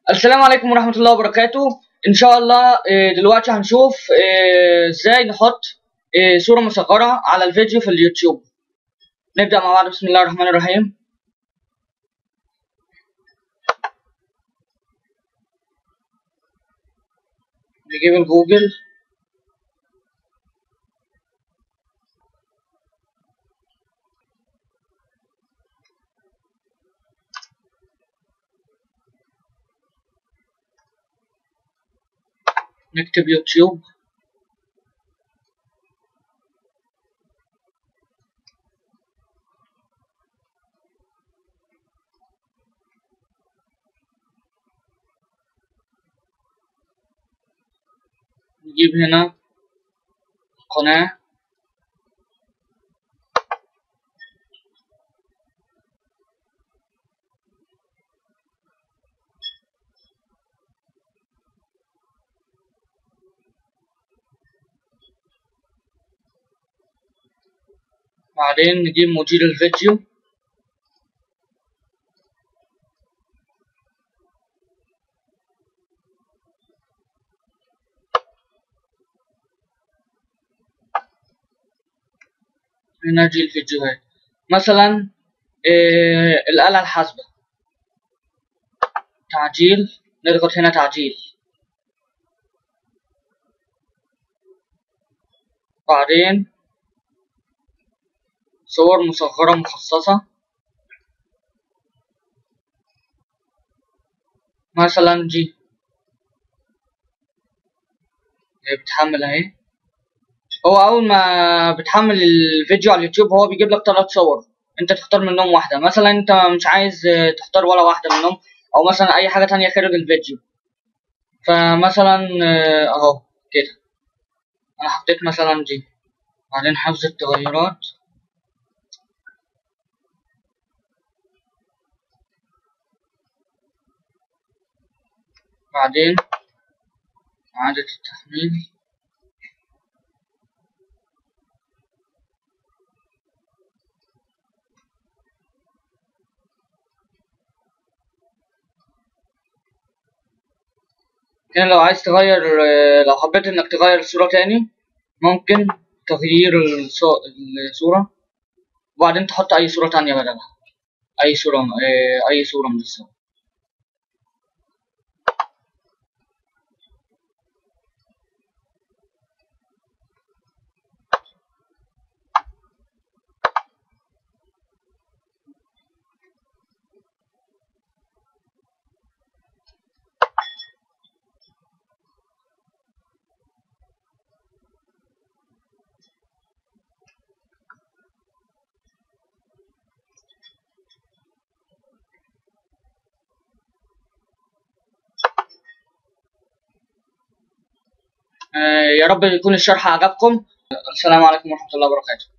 السلام عليكم ورحمة الله وبركاته إن شاء الله آه، دلوقتي هنشوف آه، إزاي نحط آه، صورة مصغرة على الفيديو في اليوتيوب نبدأ مع بعض بسم الله الرحمن الرحيم نجيب الجوجل نكتب يوتيوب نجيب هنا قناة بعدين نجيب مدير الفيديو نجي الفيديوهات مثلا إيه الآلة الحاسبة تعجيل نضغط هنا تعجيل بعدين صور مصغرة مخصصة مثلا دي هي بتحمل اهي هو اول ما بتحمل الفيديو على اليوتيوب هو بيجيب لك ثلاث صور انت تختار منهم واحدة مثلا انت مش عايز تختار ولا واحدة منهم او مثلا اي حاجة تانية خارج الفيديو فمثلا اهو كده انا حطيت مثلا دي بعدين حفظ التغيرات بعدين إعادة التحميل هنا لو عايز تغير لو حبيت انك تغير الصورة تاني ممكن تغيير الصورة وبعدين تحط اي صورة تانية بدلها اي صورة اي صورة من الصور يا رب يكون الشرح عجبكم السلام عليكم ورحمة الله وبركاته